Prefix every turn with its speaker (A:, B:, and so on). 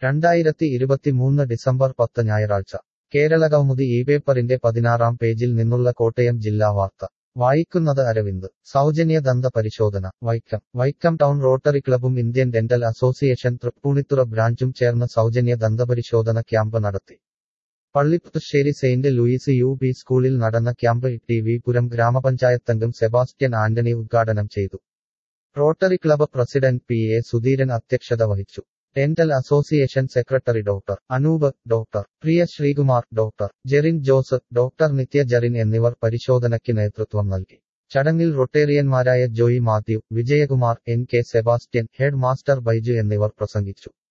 A: രണ്ടായിരത്തി ഇരുപത്തിമൂന്ന് ഡിസംബർ പത്ത് ഞായറാഴ്ച കേരളകൗമുദി ഈ പേപ്പറിന്റെ പതിനാറാം പേജിൽ നിന്നുള്ള കോട്ടയം ജില്ലാ വാർത്ത വായിക്കുന്നത് അരവിന്ദ് സൗജന്യ ദന്ത പരിശോധന വൈക്കം വൈക്കം ടൗൺ റോട്ടറി ക്ലബും ഇന്ത്യൻ ഡെന്റൽ അസോസിയേഷൻ തൃപ്പൂണിത്തുറ ബ്രാഞ്ചും ചേർന്ന് സൗജന്യ ദന്തപരിശോധന ക്യാമ്പ് നടത്തി Pallipputhussery saint Louis U P സ്കൂളിൽ നടന്ന ക്യാമ്പ് ടി വി പുരം ഗ്രാമപഞ്ചായത്തംഗം സെബാസ്റ്റ്യൻ ആന്റണി ഉദ്ഘാടനം ചെയ്തു rotary club president P A Sudheeran അധ്യക്ഷത വഹിച്ചു dental association secretary doctor Anoop doctor Priya Sreekumar doctor Jerin Jose doctor Nithya Jerin എന്നിവർ പരിശോധനയ്ക്ക് നേതൃത്വം നൽകി ചടങ്ങിൽ റൊട്ടേറിയന്മാരായ Joy Mathew Vijayakumar N K Sebastian head master Baiju എന്നിവർ പ്രസംഗിച്ചു